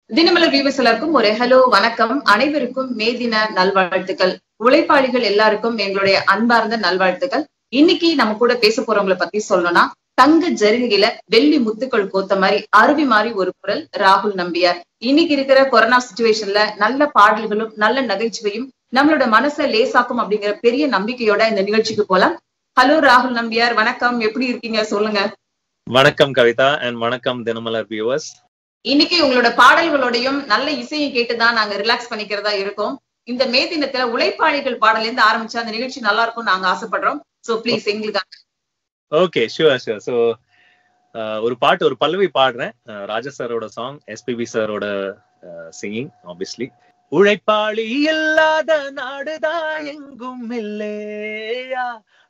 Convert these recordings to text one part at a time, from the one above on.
Dinamalar viewers எல்லாருக்கும் ஒரு hello வணக்கம் அனைவருக்கும் மே தின நல்வாழ்த்துக்கள் உழைப்பாளிகள் எல்லாருக்கும் எங்களுடைய அன்பார்ந்த நல்வாழ்த்துக்கள் இன்னைக்கு நம்ம கூட பேச போறவங்கள பத்தி சொல்லணும்னா தங்க ஜருகையில வெள்ளி முத்துக்கள் கோத்த மாதிரி அருவி மாதிரி ஒரு குரல் ராகுல் நம்பியார் இன்னைக்கு இருக்கிற கொரோனா சுச்சுவேஷன்ல நல்ல பாடல்களும் நல்ல நகைச்சுவையும் நம்மளோட மனசை லேசாக்கும் அப்படிங்கிற பெரிய நம்பிக்கையோட இந்த நிகழ்ச்சிக்கு போலாம் ஹலோ ராகுல் நம்பியார் வணக்கம் எப்படி இருக்கீங்க சொல்லுங்க வணக்கம் கவிதா அண்ட் வணக்கம் தினமலர் வியூவர்ஸ் இன்னைக்கு உங்களோட பாடல்களோடையும் நல்ல இசையை கேட்டுதான் நாங்க ரிலாக்ஸ் பண்ணிக்கிறதா இருக்கோம் இந்த மே தினத்துல உழைப்பாளிகள் பாடல இருந்து ஆரம்பிச்சா அந்த நிகழ்ச்சி நல்லா இருக்கும் நாங்க ஆசைப்படுறோம் சோ ப்ளீஸ் எங்களுக்கு ஓகே ஷுவர் ஷுவர் ஸோ ஒரு பாட்டு ஒரு பல்லவி பாடுறேன் அஹ், ராஜா சாரோட சாங் எஸ்பிபி சாரோட சிங்கிங் ஆப்வியஸ்லி உழைப்பாளி இல்லாத நாடுதான் எங்கும் இல்லையா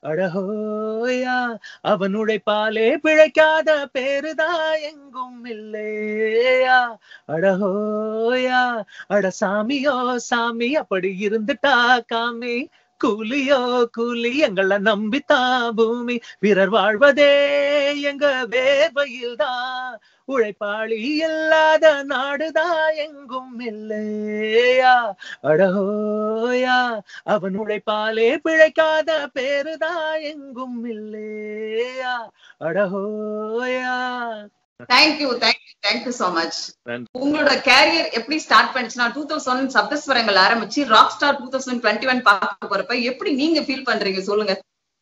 அடஹோயா அவன் உழைப்பாலே பிழைக்காத பேருதா எங்கும் இல்லையா அடஹோயா அட சாமியோ சாமி அப்படி இருந்துட்டா காமி கூலியோ கூலி எங்களை நம்பித்தான் பூமி வீரர் வாழ்வதே எங்க வேர்வையில் தான் உழைப்பாளி இல்லாத நாடுதான் எங்கும் இல்லையா அடஹோயா அவன் உழைப்பாலே பிழைக்காத பேருதான் எங்கும் இல்லையா அடஹோயா thank you thank you thank you so much நன்றி. உங்களோட கேரியர் எப்படி ஸ்டார்ட் பண்ணுச்சுன்னா டூ தௌசண்ட் சப்தஸ்வரங்கள் ஆரம்பிச்சு rock star two thousand twenty one பார்க்க போறப்ப எப்படி நீங்க ஃபீல் பண்றீங்க சொல்லுங்க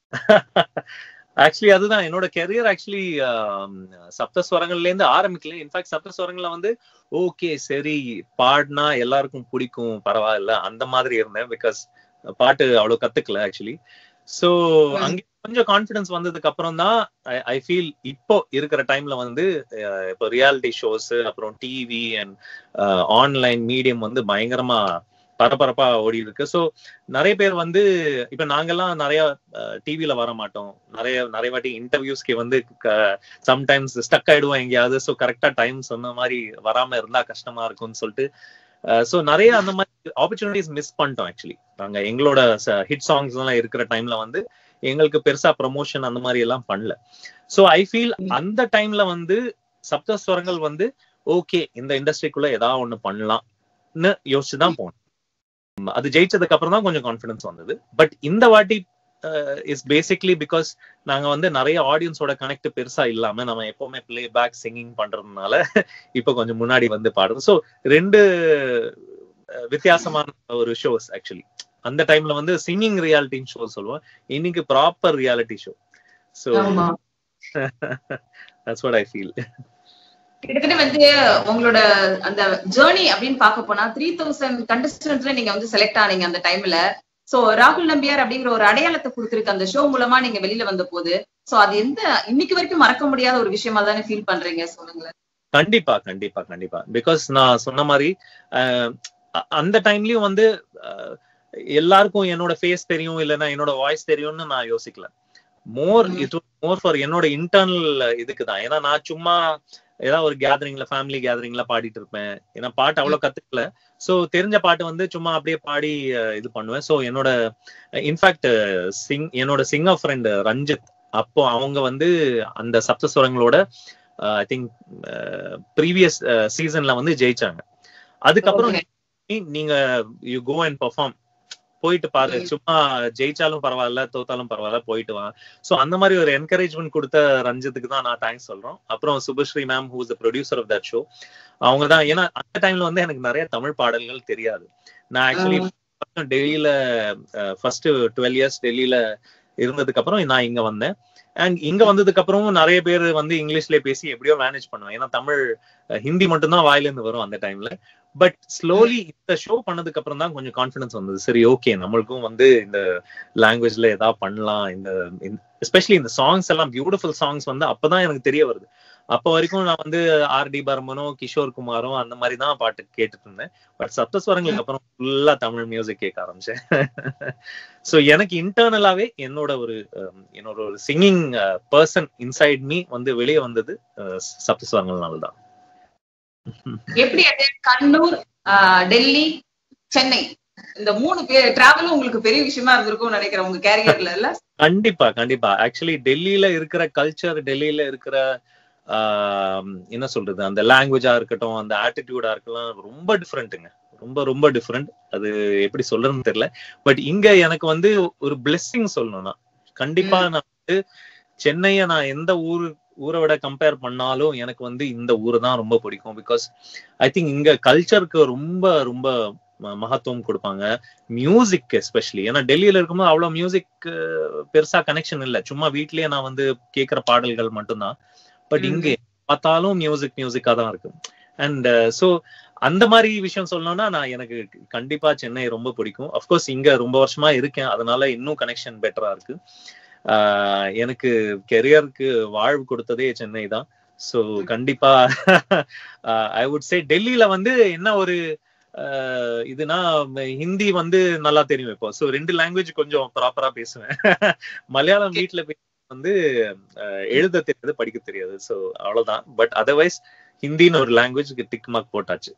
ஆக்சுவலி அதுதான் என்னோட கெரியர் ஆக்சுவலி சப்தஸ்வரங்கள்ல இருந்து ஆரம்பிக்கல இன்ஃபேக்ட் சப்தஸ்வரங்கள்ல வந்து ஓகே சரி பாடினா எல்லாருக்கும் பிடிக்கும் பரவாயில்ல அந்த மாதிரி இருந்தேன் பிகாஸ் பாட்டு அவ்வளவு கத்துக்கல ஆக்சுவலி சோ ம். அங்க கொஞ்சம் கான்பிடன்ஸ் வந்ததுக்கு அப்புறம் தான் ஐ ஃபீல் இப்போ இருக்கிற டைம்ல வந்து அஹ், இப்போ ரியாலிட்டி ஷோஸ் அப்புறம் டிவி அண்ட் ஆன்லைன் மீடியம் வந்து பயங்கரமா பரபரப்பா ஓடி இருக்கு ஸோ நிறைய பேர் வந்து இப்ப நாங்கெல்லாம் நிறைய டிவில வர மாட்டோம் நிறைய நிறைய வாட்டி இன்டர்வியூஸ்க்கு வந்து சம்டைம்ஸ் ஸ்டக் ஆயிடுவோம் எங்கேயாவது ஸோ கரெக்டா டைம் சொன்ன மாதிரி வராம இருந்தா கஷ்டமா இருக்கும்னு சொல்லிட்டு ஸோ நிறைய அந்த மாதிரி ஆப்பர்ச்சுனிட்டிஸ் மிஸ் பண்ணிட்டோம் ஆக்சுவலி நாங்க எங்களோட ஹிட் சாங்ஸ் எல்லாம் இருக்கிற டைம்ல வந்து எங்களுக்கு பெருசா ப்ரமோஷன் அந்த மாதிரி எல்லாம் பண்ணல ஸோ ஐ ஃபீல் ம். அந்த டைம்ல வந்து சப்தஸ்வரங்கள் வந்து ஓகே இந்த இண்டஸ்ட்ரிக்குள்ள ஏதாவது ஒண்ணு பண்ணலாம்னு யோசிச்சு தான் போனோம் உம், அது ஜெயிச்சதுக்கு அப்புறம் தான் கொஞ்சம் கான்ஃபிடன்ஸ் வந்தது பட் இந்த வாட்டி இஸ் பேசிக்லி பிகாஸ் நாங்க வந்து நிறைய ஆடியன்ஸோட கனெக்ட் பெருசா இல்லாம நம்ம எப்பவுமே பிளே பேக் சிங்கிங் பண்றதுனால இப்ப கொஞ்சம் முன்னாடி வந்து பாடுறது ஸோ ரெண்டு அஹ், வித்தியாசமான ஒரு ஷோஸ் ஆக்சுவலி அந்த டைம்ல வந்து சிங்கிங் ரியாலிட்டி ஷோ சொல்லுவோம் இன்னைக்கு ப்ராப்பர் ரியாலிட்டி ஷோ ஸோ ஆமா தட்ஸ் வாட் ஐ ஃபீல் கிட்டத்தட்ட வந்து உங்களோட அந்த ஜேர்னி அப்படின்னு பார்க்க போனா த்ரீ தௌசண்ட் கண்டஸ்டன்ட்ல நீங்க வந்து செலக்ட் ஆனீங்க அந்த டைம்ல சோ ராகுல் நம்பியார் அப்படிங்கிற ஒரு அடையாளத்தை கொடுத்திருக்கு அந்த ஷோ மூலமா நீங்க வெளியில வந்த போது சோ அது எந்த இன்னைக்கு வரைக்கும் மறக்க முடியாத ஒரு விஷயமா தானே ஃபீல் பண்றீங்க சொல்லுங்களேன் கண்டிப்பா கண்டிப்பா கண்டிப்பா பிகாஸ் நான் சொன்ன மாதிரி அஹ், அ- அந்த டைம்லயும் வந்து அஹ், எல்லாருக்கும் என்னோட ஃபேஸ் தெரியும் இல்லைன்னா என்னோட வாய்ஸ் தெரியும்னு நான் யோசிக்கல மோர் ம். இது மோர் ஃபார் என்னோட இன்டர்னல் இதுக்கு தான் ஏன்னா நான் சும்மா ஏதாவது ஒரு கேதரிங்ல ஃபேமிலி கேதரிங்ல பாடிட்டு இருப்பேன் ஏன்னா பாட்டு அவ்வளவு கத்துக்கல சோ தெரிஞ்ச பாட்டு வந்து சும்மா அப்படியே பாடி அஹ், இது பண்ணுவேன் சோ என்னோட இன்ஃபேக்ட் சிங் என்னோட சிங்கர் ஃப்ரெண்ட் ரஞ்சித் அப்போ அவங்க வந்து அந்த சப்தஸ்வரங்களோட ஐ திங்க் ப்ரீவியஸ் சீசன்ல வந்து ஜெயிச்சாங்க அதுக்கப்புறம் Okay. நீ- நீங்க யூ கோ அண்ட் பெர்ஃபார்ம் போயிட்டு பாரு ம். சும்மா ஜெயிச்சாலும் பரவாயில்ல தோத்தாலும் பரவாயில்ல போயிட்டு வா சோ அந்த மாதிரி ஒரு என்கரேஜ்மெண்ட் கொடுத்த ரஞ்சித்துக்கு தான் நான் தேங்க்ஸ் சொல்றோம் அப்புறம் Subhashree ma'am who the producer of that show அவங்க தான் ஏன்னா அந்த டைம்ல வந்து எனக்கு நிறைய தமிழ் பாடல்கள் தெரியாது நான் ஆக்சுவலி டெல்லியில ஃபர்ஸ்ட் டுவெல் இயர்ஸ் டெல்லியில இருந்ததுக்கு அப்புறம் நான் இங்க வந்தேன் அண்ட் இங்க வந்ததுக்கு அப்புறமும் நிறைய பேர் வந்து இங்கிலீஷ்ல பேசி எப்படியோ மேனேஜ் பண்ணுவேன் ஏன்னா தமிழ் அஹ், ஹிந்தி மட்டும்தான் வாயில இருந்து வரும் அந்த டைம்ல பட் ஸ்லோலி இந்த ஷோ பண்ணதுக்கு அப்புறம் தான் கொஞ்சம் கான்ஃபிடன்ஸ் வந்தது சரி ஓகே நம்மளுக்கும் வந்து இந்த லாங்குவேஜ்ல ஏதாவது பண்ணலாம் இந்த எஸ்பெஷலி இந்த சாங்ஸ் எல்லாம் பியூட்டிஃபுல் சாங்ஸ் வந்து அப்பதான் எனக்கு தெரிய வருது அப்ப வரைக்கும் நான் வந்து ஆர் டி பர்மனோ கிஷோர் குமாரும் அந்த மாதிரி தான் பாட்டு கேட்டுட்டு இருந்தேன் பட் சப்தஸ்வரங்களுக்கு அப்புறம் ஃபுல்லா தமிழ் மியூசிக் கேட்க ஆரம்பிச்சேன் சோ எனக்கு இன்டர்னலாவே என்னோட ஒரு அஹ், என்னோட ஒரு சிங்கிங் பர்சன் இன்சைட் மீ வந்து வெளியே வந்தது அஹ், சப்தஸ்வரங்கள்னால தான் எப்படி அது கண்ணூர் ஆஹ், டெல்லி சென்னை இந்த மூணு பேர் டிராவலும் உங்களுக்கு பெரிய விஷயமா இருந்திருக்கும் நினைக்கிறேன் உங்க கேரியர்ல இல்ல கண்டிப்பா கண்டிப்பா ஆக்சுவலி டெல்லியில இருக்கிற கல்ச்சர் டெல்லியில இருக்கிற என்ன சொல்றது அந்த லாங்குவேஜா இருக்கட்டும் அந்த ஆட்டிடியூடா இருக்கலாம் ரொம்ப டிஃப்ரெண்ட்டுங்க ரொம்ப ரொம்ப டிஃப்ரெண்ட் அது எப்படி சொல்றதுன்னு தெரியல பட் இங்க எனக்கு வந்து ஒரு பிளெஸ்ஸிங் சொல்லணும்னா கண்டிப்பா நான் வந்து சென்னைய நான் எந்த ஊரு ஊரை விட கம்பேர் பண்ணாலும் எனக்கு வந்து இந்த ஊர் தான் ரொம்ப பிடிக்கும் பிகாஸ் ஐ திங்க் இங்க கல்ச்சருக்கு ரொம்ப ரொம்ப மகத்துவம் கொடுப்பாங்க மியூசிக் எஸ்பெஷலி ஏன்னா டெல்லியில இருக்கும்போது அவ்வளவு மியூசிக் பெருசா கனெக்ஷன் இல்லை சும்மா வீட்லயே நான் வந்து கேட்கிற பாடல்கள் மட்டும்தான் பட் இங்க பார்த்தாலும் மியூசிக் மியூசிக்கா தான் இருக்கு அண்ட் ஸோ அந்த மாதிரி விஷயம் சொல்லணும்னா நான் எனக்கு கண்டிப்பா சென்னை ரொம்ப பிடிக்கும் அஃப்கோர்ஸ் இங்க ரொம்ப வருஷமா இருக்கேன் அதனால இன்னும் கனெக்ஷன் பெட்டரா இருக்கு எனக்கு கெரியருக்கு வாழ்வு கொடுத்ததே சென்னை தான் ஸோ கண்டிப்பா ஐ வுட் சே டெல்லியில வந்து என்ன ஒரு இதுனா ஹிந்தி வந்து நல்லா தெரியும் இப்போ ஸோ ரெண்டு லாங்குவேஜ் கொஞ்சம் ப்ராப்பரா பேசுவேன் மலையாளம் வீட்டுல வந்து எழுத தெரியாது படிக்க தெரியாது ஸோ அவ்வளவுதான் பட் அதர்வைஸ் ஹிந்தின்னு ஒரு லாங்குவேஜ் டிக் மார்க் போட்டாச்சு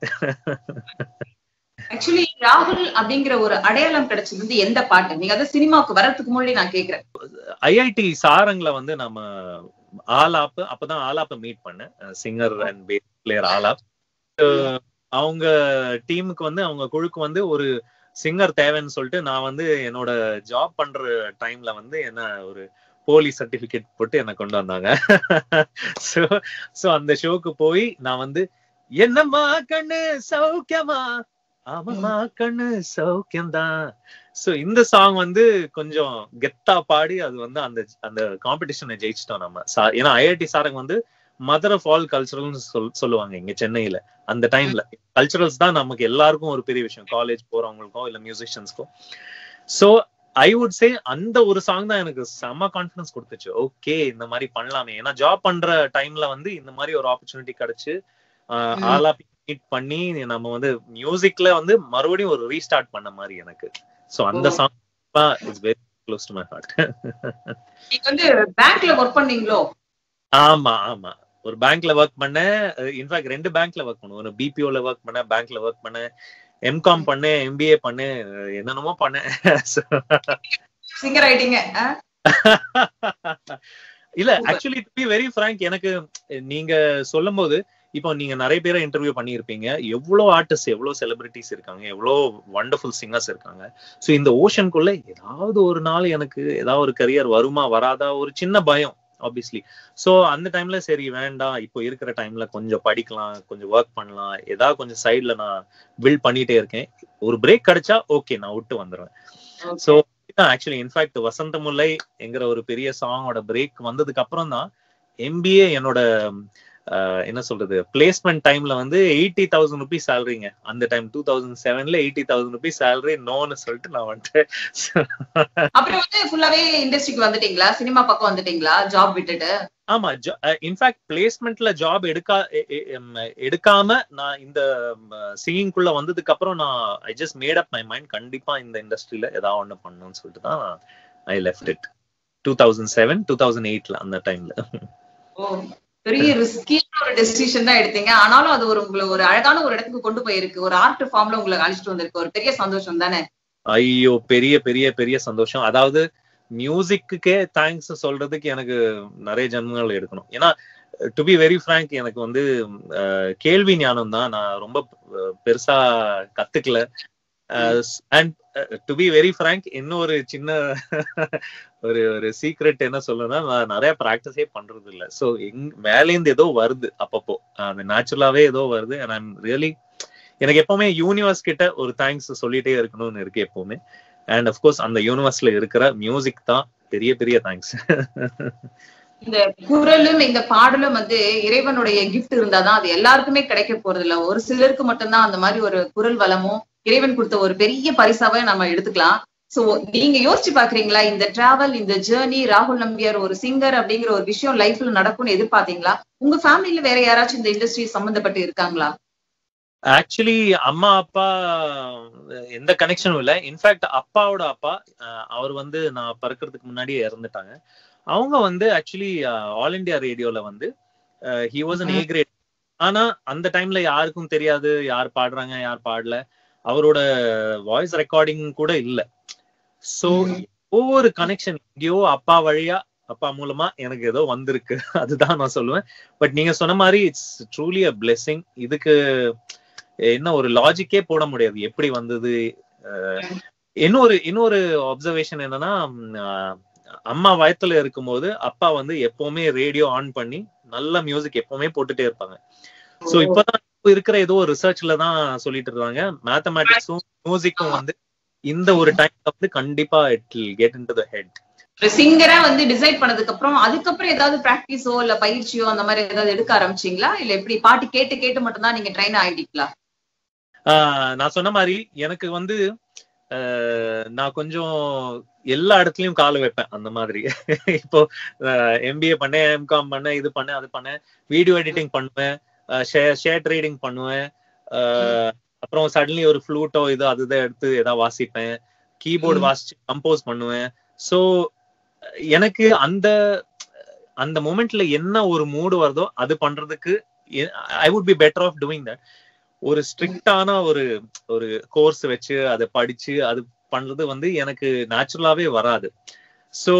ஆக்சுவலி ராகுல் அப்படிங்கிற ஒரு அடையாளம் கிடைச்சது வந்து எந்த பாட்டு நீங்க அத சினிமாவுக்கு வரதுக்கு முன்னாடி நான் கேக்குறேன் ஐஐடி சாரங்ல வந்து நம்ம ஆலாப் அப்பதான் ஆலாப்ப மீட் பண்ணேன் singer and bass player Alap அவங்க டீமுக்கு வந்து அவங்க குழுக்கு வந்து ஒரு சிங்கர் தேவைன்னு சொல்லிட்டு நான் வந்து என்னோட ஜாப் பண்ற டைம்ல வந்து என்ன ஒரு போலி சர்டிபிகேட் போட்டு என்ன கொண்டு வந்தாங்க சோ சோ அந்த ஷோக்கு போய் நான் வந்து என்னம்மா கண்ணு சௌக்கியமா ஆமாம்மா கண்ணு சௌக்கியம்தான் சோ இந்த சாங் வந்து கொஞ்சம் கெத்தா பாடி அது வந்து அந்த அந்த காம்படிஷனை ஜெயிச்சிட்டோம் நம்ம ஏன்னா ஐஐடி சாரங் வந்து மதர் ஆஃப் ஆல் கல்ச்சரல்னு சொல் சொல்லுவாங்க இங்க சென்னையில அந்த டைம்ல கல்ச்சரல்ஸ் தான் நமக்கு எல்லாருக்கும் ஒரு பெரிய விஷயம் காலேஜ் போறவங்களுக்கும் இல்ல மியூசிஷியன்ஸ்க்கும் சோ ஐ வுட் சே அந்த ஒரு சாங் தான் எனக்கு செம்ம கான்பிடன்ஸ் கொடுத்துச்சு ஓகே இந்த மாதிரி பண்ணலாமே ஏன்னா ஜாப் பண்ற டைம்ல வந்து இந்த மாதிரி ஒரு ஆப்பர்ச்சுனிட்டி கிடைச்சு ஆலா மீட் பண்ணி நம்ம வந்து மியூசிக்ல வந்து மறுபடியும் ஒரு ரீஸ்டார்ட் பண்ண மாதிரி எனக்கு சோ அந்த song it's very close to my heart நீங்க வந்து பேங்க்ல ஒர்க் பண்ணீங்களோ ஆமா ஆமா ஒரு பேங்க்ல ஒர்க் பண்ணேன் இன்ஃபேக்ட் ரெண்டு பேங்க்ல ஒர்க் பண்ணேன் ஒரு பிபிஓல ஒர்க் பண்ணேன் பேங்க்ல ஒர்க் பண்ணேன் எம்காம் பண்ணேன் எம்பிஏ பண்ணேன் என்னென்னமோ பண்ணேன் சிங்கர் ஆயிட்டீங்க இல்ல actually to be very frank எனக்கு நீங்க சொல்லும் போது இப்போ நீங்க நிறைய பேரை இன்டர்வியூ பண்ணியிருப்பீங்க எவ்வளோ ஆர்டிஸ்ட் எவ்வளோ செலிபிரிட்டிஸ் இருக்காங்க எவ்வளோ வண்டர்ஃபுல் சிங்கர்ஸ் இருக்காங்க ஸோ இந்த ஓஷனுக்குள்ள ஏதாவது ஒரு நாள் எனக்கு ஏதாவது ஒரு கரியர் வருமா வராதா ஒரு சின்ன பயம் ஆப்வியஸ்லி ஸோ அந்த டைம்ல சரி வேண்டாம் இப்போ இருக்கிற டைம்ல கொஞ்சம் படிக்கலாம் கொஞ்சம் ஒர்க் பண்ணலாம் ஏதாவது கொஞ்சம் சைட்ல நான் பில்ட் பண்ணிட்டே இருக்கேன் ஒரு பிரேக் கிடைச்சா ஓகே நான் விட்டு வந்துடுவேன் ஸோ ஆக்சுவலி இன்ஃபேக்ட் வசந்த முல்லை என்கிற ஒரு பெரிய சாங்கோட பிரேக் வந்ததுக்கு அப்புறம் தான் எம்பிஏ என்னோட என்ன சொல்றது பிளேஸ்மெண்ட் டைம்ல வந்து எயிட்டி தௌசண்ட் ருபீஸ் சேலரிங்க அந்த டைம் டூ தௌசண்ட் செவன்ல எயிட்டி தௌசண்ட் ருபீஸ் சேலரி நோன்னு சொல்லிட்டு நான் வந்துட்டேன் அப்புறம் வந்து ஃபுல்லாவே இண்டஸ்ட்ரிக்கு வந்துட்டீங்களா சினிமா பக்கம் வந்துட்டீங்களா ஜாப் விட்டுட்டு ஆமா இன்ஃபேக்ட் பிளேஸ்மெண்ட்ல ஜாப் எடுக்கா எடுக்காம நான் இந்த சிங்கிங்குள்ள வந்ததுக்கு அப்புறம் நான் I just made up my mind கண்டிப்பா இந்த இண்டஸ்ட்ரியில ஏதாவது ஒண்ணு பண்ணணும்னு சொல்லிட்டு தான் I left it two thousand seven two thousand எயிட்ல அந்த டைம்ல பெரிய ரிஸ்கியான ஒரு டெசிஷன் தான் எடுத்தீங்க ஆனாலும் அது ஒரு உங்களை ஒரு அழகான ஒரு இடத்துக்கு கொண்டு போயிருக்கு ஒரு ஆர்ட் ஃபார்ம்ல உங்களை அழைச்சிட்டு வந்திருக்கு ஒரு பெரிய சந்தோஷம் தானே ஐயோ பெரிய பெரிய பெரிய சந்தோஷம் அதாவது மியூசிக்குக்கே தேங்க்ஸ் சொல்றதுக்கு எனக்கு நிறைய ஜென்மங்கள் எடுக்கணும் ஏன்னா டு பி வெரி ஃப்ராங்க் எனக்கு வந்து கேள்வி ஞானம் தான் நான் ரொம்ப பெருசா கத்துக்கல and to be very frank இன்னொரு சின்ன ஒரு ஒரு சீக்ரெட் என்ன சொல்லணும்னா நான் நிறைய ப்ராக்டிஸே பண்றது இல்லை ஸோ எங் மேலேருந்து ஏதோ வருது அப்பப்போ அது நேச்சுரலாவே ஏதோ வருது அண்ட் ஐம் ரியலி எனக்கு எப்பவுமே யூனிவர்ஸ் கிட்ட ஒரு தேங்க்ஸ் சொல்லிட்டே இருக்கணும்னு இருக்கு எப்பவுமே அண்ட் அஃப்கோர்ஸ் அந்த யூனிவர்ஸ்ல இருக்கிற மியூசிக் தான் பெரிய பெரிய தேங்க்ஸ் இந்த குரலும் இந்த பாடலும் வந்து இறைவனுடைய கிஃப்ட் இருந்தாதான் அது எல்லாருக்குமே கிடைக்க போறது இல்ல ஒரு சிலருக்கு மட்டும்தான் அந்த மாதிரி ஒரு குரல் வளமும் இறைவன் கொடுத்த ஒரு பெரிய பரிசாவே நம்ம எடுத்துக்கலாம் சோ நீங்க யோசிச்சு பாக்குறீங்களா இந்த டிராவல் இந்த ஜேர்னி ராகுல் நம்பியார் ஒரு சிங்கர் அப்படிங்கிற ஒரு விஷயம் லைஃப்ல நடக்கும்னு எதிர்பார்த்தீங்களா உங்க ஃபேமிலில வேற யாராச்சும் இந்த இண்டஸ்ட்ரி சம்பந்தப்பட்டு இருக்காங்களா ஆக்சுவலி அம்மா அப்பா எந்த கனெக்ஷனும் இல்லை இன்ஃபேக்ட் அப்பாவோட அப்பா அவர் வந்து நான் பறக்கிறதுக்கு முன்னாடியே இறந்துட்டாங்க அவங்க வந்து ஆக்சுவலி ஆல் இண்டியா ரேடியோல வந்து he was an a great ஆனா அந்த டைம்ல யாருக்கும் தெரியாது யார் பாடுறாங்க யார் பாடல அவரோட வாய்ஸ் ரெக்கார்டிங் கூட இல்ல சோ ஒவ்வொரு கனெக்ஷன் எங்கேயோ அப்பா வழியா அப்பா மூலமா எனக்கு ஏதோ வந்திருக்கு அதுதான் நான் சொல்லுவேன் பட் நீங்க சொன்ன மாதிரி இட்ஸ் ட்ரூலி அ பிளெஸிங் இதுக்கு என்ன ஒரு லாஜிக்கே போட முடியாது எப்படி வந்தது அஹ், இன்னொரு இன்னொரு அப்சர்வேஷன் என்னன்னா ம், அஹ், அம்மா வயத்துல இருக்கும்போது அப்பா வந்து எப்பவுமே ரேடியோ ஆன் பண்ணி நல்ல மியூசிக் எப்பவுமே போட்டுட்டே இருப்பாங்க சோ இப்பதான் இப்ப இருக்கிற ஏதோ ஒரு ரிசர்ச்ல தான் சொல்லிட்டு இருக்காங்க மேத்தமேட்டிக்ஸும் மியூசிக்கும் வந்து இந்த ஒரு டைம்ல வந்து கண்டிப்பா it get in to the head ஒரு சிங்கரா வந்து டிசைட் பண்ணதுக்கு அப்புறம் அதுக்கப்புறம் ஏதாவது பிராக்டிஸோ இல்ல பயிற்சியோ அந்த மாதிரி ஏதாவது எடுக்க ஆரம்பிச்சீங்களா இல்ல எப்படி பாட்டு கேட்டு கேட்டு மட்டும்தான் நீங்க ட்ரெயின் ஆயிட்டீங்களா ஆஹ் நான் சொன்ன மாதிரி எனக்கு வந்து ஆஹ் நான் கொஞ்சம் எல்லா இடத்துலயும் கால் வைப்பேன் அந்த மாதிரி இப்போ எம்பிஏ பண்ணேன் எம்காம் பண்ணேன் இது பண்ணேன் அது பண்ணேன் வீடியோ எடிட்டிங் பண்ணுவேன் ஷேர் ட்ரேடிங் பண்ணுவேன் ஆஹ் அப்புறம் சடன்லி ஒரு ஃப்ளூட்டோ இது அதுதான் எடுத்து ஏதாவது வாசிப்பேன் கீபோர்டு ம். வாசிச்சு கம்போஸ் பண்ணுவேன் சோ எனக்கு அந்த அந்த மொமெண்ட்ல என்ன ஒரு மூடு வருதோ அது பண்றதுக்கு I would be better off doing that ஒரு ஸ்ட்ரிக்டான ஒரு ஒரு கோர்ஸ் வச்சு அதை படிச்சு அது பண்றது வந்து எனக்கு நேச்சுரலாவே வராது சோ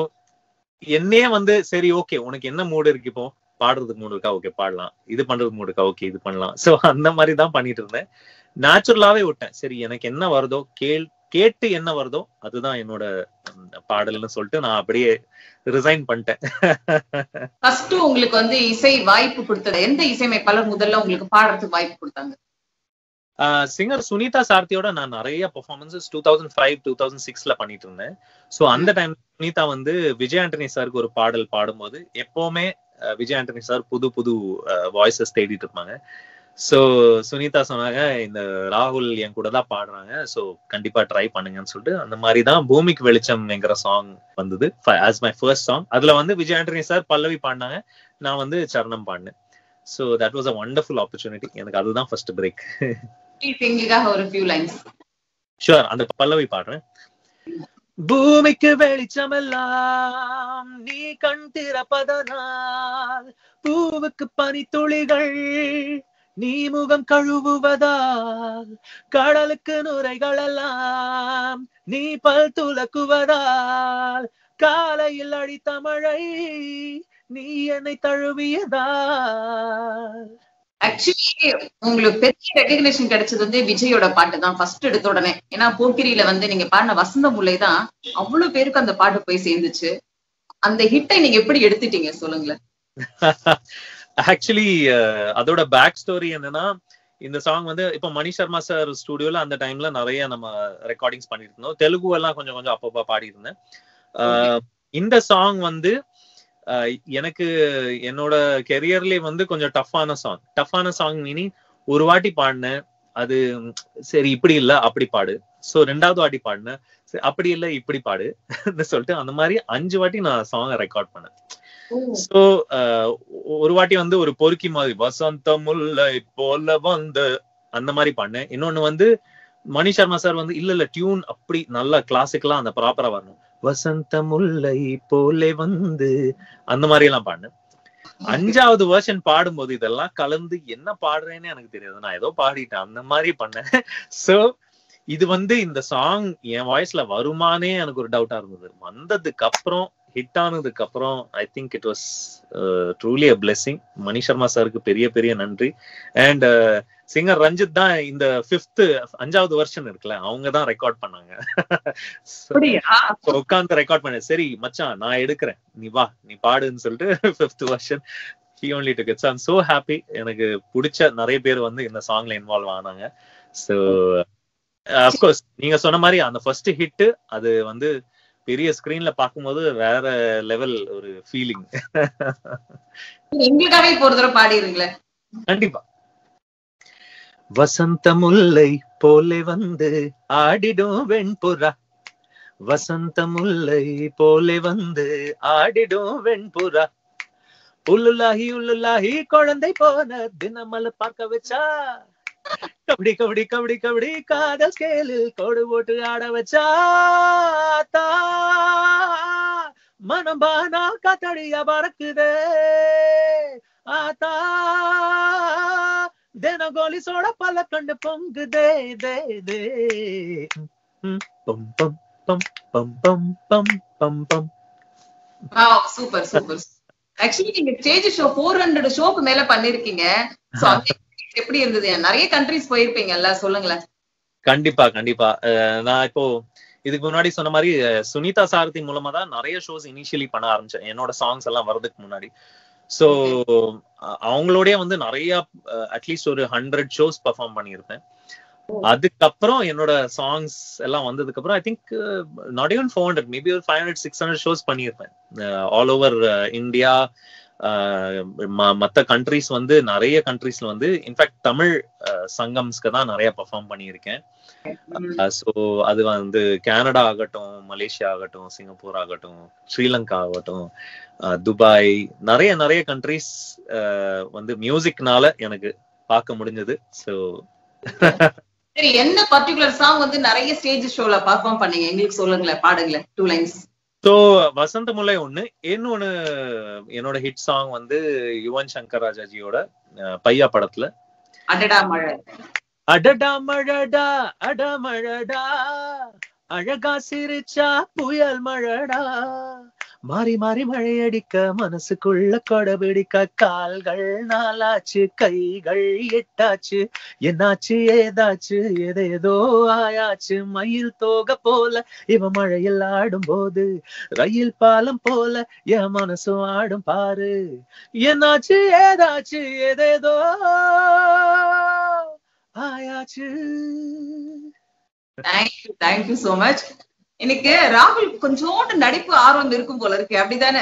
என்னையே வந்து சரி ஓகே உனக்கு என்ன மூடு இருக்கு இப்போ பாடுறதுக்கு மூடு இருக்கா ஓகே பாடலாம் இது பண்றதுக்கு மூடு இருக்கா ஓகே இது பண்ணலாம் சோ அந்த மாதிரி தான் பண்ணிட்டு இருந்தேன் நேச்சுரலாவே விட்டேன் சரி எனக்கு என்ன வருதோ கேள் கேட்டு என்ன வருதோ அதுதான் என்னோட ம், பாடல்னு சொல்லிட்டு நான் அப்படியே ரிசைன் பண்ணிட்டேன் ஃபர்ஸ்ட் உங்களுக்கு வந்து இசை வாய்ப்பு கொடுத்தது எந்த இசையமைப்பாளர் முதல்ல உங்களுக்கு பாடுறதுக்கு வாய்ப்பு கொடுத்தாங்க சிங்கர் சுனிதா சார்த்தியோட நான் நிறைய performances two thousand five two thousand சிக்ஸ்ல பண்ணிட்டு இருந்தேன் ஸோ அந்த டைம் சுனிதா வந்து விஜய் ஆண்டனி சாருக்கு ஒரு பாடல் பாடும்போது எப்பவுமே அஹ், விஜய் ஆண்டனி சார் புது புது வாய்ஸஸ் தேடிட்டு இருப்பாங்க ஸோ சுனிதா சொன்னாங்க இந்த ராகுல் என் கூட தான் பாடுறாங்க ஸோ கண்டிப்பா ட்ரை பண்ணுங்கன்னு சொல்லிட்டு அந்த மாதிரி தான் பூமிக்கு வெளிச்சம் என்கிற சாங் வந்தது ஆஸ் மை ஃபர்ஸ்ட் சாங் அதுல வந்து விஜய் ஆண்டனி சார் பல்லவி பாடினாங்க நான் வந்து சரணம் பாடினேன் so that was a wonderful opportunity எனக்கு அதுதான் ஃபர்ஸ்ட் பிரேக் Please எங்களுக்காக ஒரு ஃபியூ லைன்ஸ் ஷுவர் அந்த பல்லவி பாடுறேன் பூமிக்கு வெளிச்சமெல்லாம் நீ கண் திறப்பதனால் பூவுக்கு பனித்துளிகள் நீ முகம் கழுவுவதால் கடலுக்கு நுரைகள் எல்லாம் நீ பல் துலக்குவதால் காலையில் அடித்த மழை நீ என்னை தழுவியதால் ஆக்சுவலி உங்களுக்கு பெரிய ரெகக்னேஷன் கிடைச்சது வந்து விஜயோட பாட்டு தான் ஃபர்ஸ்ட் எடுத்த உடனே ஏன்னா போக்கிரியில வந்து நீங்க பாடின வசந்த முல்லை தான் அவ்வளவு பேருக்கு அந்த பாட்டு போய் சேர்ந்துச்சு அந்த ஹிட்டை நீங்க எப்படி எடுத்துட்டீங்க சொல்லுங்களேன் ஆக்சுவலி அதோட பேக் ஸ்டோரி என்னன்னா இந்த சாங் வந்து இப்ப மணி சர்மா சார் ஸ்டுடியோல அந்த டைம்ல நிறைய நம்ம ரெக்கார்டிங்ஸ் பண்ணிட்டு இருந்தோம் தெலுங்கு எல்லாம் கொஞ்சம் கொஞ்சம் அப்பப்போ பாடி இருந்தேன் அஹ், இந்த சாங் வந்து அஹ், எனக்கு என்னோட கெரியர்லயே வந்து கொஞ்சம் டஃப்பான சாங் டஃப்பான சாங் மீனிங் ஒரு வாட்டி பாடினேன் அது ம், சரி இப்படி இல்ல அப்படி பாடு சோ ரெண்டாவது வாட்டி பாடினேன் சரி, அப்படி இல்ல இப்படி பாடு சொல்லிட்டு அந்த மாதிரி அஞ்சு வாட்டி நான் சாங்கை ரெக்கார்ட் பண்ணேன் சோ ஒரு வாட்டி வந்து ஒரு பொறுக்கி மாதிரி வசந்த முல்லை போல வந்து அந்த மாதிரி பண்ணேன் இன்னொன்னு வந்து மணி சர்மா சார் வந்து இல்ல இல்ல டியூன் அப்படி நல்லா கிளாசிக்கலா அந்த ப்ராப்பரா வரணும் வசந்த முல்லை போலே வந்து அந்த மாதிரி எல்லாம் பாடினேன் அஞ்சாவது வெர்ஷன் பாடும்போது இதெல்லாம் கலந்து என்ன பாடுறேன்னு எனக்கு தெரியாது நான் ஏதோ பாடிட்டேன் அந்த மாதிரி பண்ணேன் சோ இது வந்து இந்த சாங் என் வாய்ஸ்ல வருமானே எனக்கு ஒரு டவுட்டா இருந்தது வந்ததுக்கு அப்புறம் ஹிட் ஆனதுக்கு அப்புறம் I think it was truly a blessing Mani Sharma சாருக்கு பெரிய பெரிய நன்றி அண்ட் சிங்கர் ரஞ்சித் தான் இந்த ஃபிஃப்த் அஞ்சாவது வருஷன் இருக்குல்ல அவங்க தான் ரெக்கார்ட் பண்ணாங்க உட்காந்து ரெக்கார்ட் பண்ண சரி மச்சான் நான் எடுக்கிறேன் நீ வா நீ பாடுன்னு சொல்லிட்டு ஃபிஃப்த் வருஷன் he only to gets I'm so happy எனக்கு பிடிச்ச நிறைய பேர் வந்து இந்த சாங்ல இன்வால்வ் ஆனாங்க ஸோ அப்கோர்ஸ் நீங்க சொன்ன மாதிரி அந்த ஃபர்ஸ்ட் ஹிட் அது வந்து பெரிய ஸ்கிரீன்ல பார்க்கும்போது வேற லெவல் ஒரு ஃபீலிங் எங்களுக்காகவே இப்போ ஒரு தடவை பாடிடுங்களேன் கண்டிப்பா வசந்த முல்லை போலே வந்து ஆடிடும் வெண்புறா வசந்த முல்லை போலே வந்து ஆடிடும் வெண்புறா உள்ளுலாகி உள்ளுலாகி குழந்தை போன தினமல பார்க்க வச்சா கபடி கபடி கபடி கபடி காதல் ஸ்கேலில் கோடு போட்டு ஆட வச்சா தா மனம் பானா காத்தடியா பறக்குதே ஆத்தா தினகோலி சோட பல கண்டு பொங்குதே தே தே ம், பம் பம் பம் பம் பம் பம் பம் பம் சூப்பர் சூப்பர் ஆக்சுவலி நீங்க ஸ்டேஜ் ஷோ ஃபோர் ஹண்ட்ரட் ஷோக்கு மேல பண்ணிருக்கீங்க சோ அந்த experience எப்படி இருந்தது நிறைய கண்ட்ரிஸ் போயிருப்பீங்கல்ல சொல்லுங்களேன் கண்டிப்பா கண்டிப்பா அஹ் நான் இப்போ இதுக்கு முன்னாடி சொன்ன மாதிரி அஹ் சுனிதா சாரதி மூலமா தான் நிறைய ஷோஸ் இனிஷியலி பண்ண ஆரம்பிச்சேன் என்னோட சாங்ஸ் எல்லாம் வர்றதுக்கு முன்னாடி சோ அவங்களோடய வந்து நிறைய அட்லீஸ்ட் ஒரு ஹண்ட்ரட் ஷோஸ் பெர்ஃபார்ம் பண்ணியிருப்பேன் அதுக்கப்புறம் என்னோட சாங்ஸ் எல்லாம் வந்ததுக்கு அப்புறம் I think not even four hundred maybe ஒரு five hundred six hundred shows பண்ணியிருப்பேன் ஆல் ஓவர் இந்தியா மற்ற கண்ட்ரிஸ் வந்து நிறைய கண்ட்ரிஸ்ல வந்து இன்ஃபேக்ட் தமிழ் அஹ், சங்கம்ஸ்க்கு தான் நிறைய பெர்ஃபார்ம் பண்ணியிருக்கேன் ஸோ அது வந்து கனடா ஆகட்டும் மலேசியா ஆகட்டும் சிங்கப்பூர் ஆகட்டும் ஸ்ரீலங்கா ஆகட்டும் அஹ், துபாய் நிறைய நிறைய கண்ட்ரிஸ் வந்து மியூசிக்னால எனக்கு பார்க்க முடிஞ்சது ஸோ சரி என்ன பர்டிகுலர் சாங் வந்து நிறைய ஸ்டேஜ் ஷோல பர்ஃபார்ம் பண்ணீங்க எங்களுக்கு சொல்லுங்களேன் பாடுங்களேன் டூ லைன்ஸ் ஸோ வசந்த முல்லை ஒண்ணு இன்னொன்னு என்னோட ஹிட் சாங் வந்து யுவன் சங்கர் ராஜாஜியோட அஹ், பையா படத்துல அடடா மழை அடடா மழடா அடமழடா அழகா சிரிச்சா புயல் மழடா மாறி மாறி மழையடிக்க மனசுக்குள்ள கொடபிடிக்க கால்கள் நாளாச்சு கைகள் எட்டாச்சு என்னாச்சு ஏதாச்சு எதேதோ ஆயாச்சு மயில் தோக போல இவ மழையில் ஆடும் போது ரயில் பாலம் போல என் மனசும் ஆடும் பாரு என்னாச்சு ஏதாச்சு எதேதோ ஆயாச்சு தேங்க்யூ தேங்க்யூ சோ மச் எனக்கு ராகுல் கொஞ்சோண்டு நடிப்பு ஆர்வம் இருக்கும் போல இருக்கு அப்படிதானே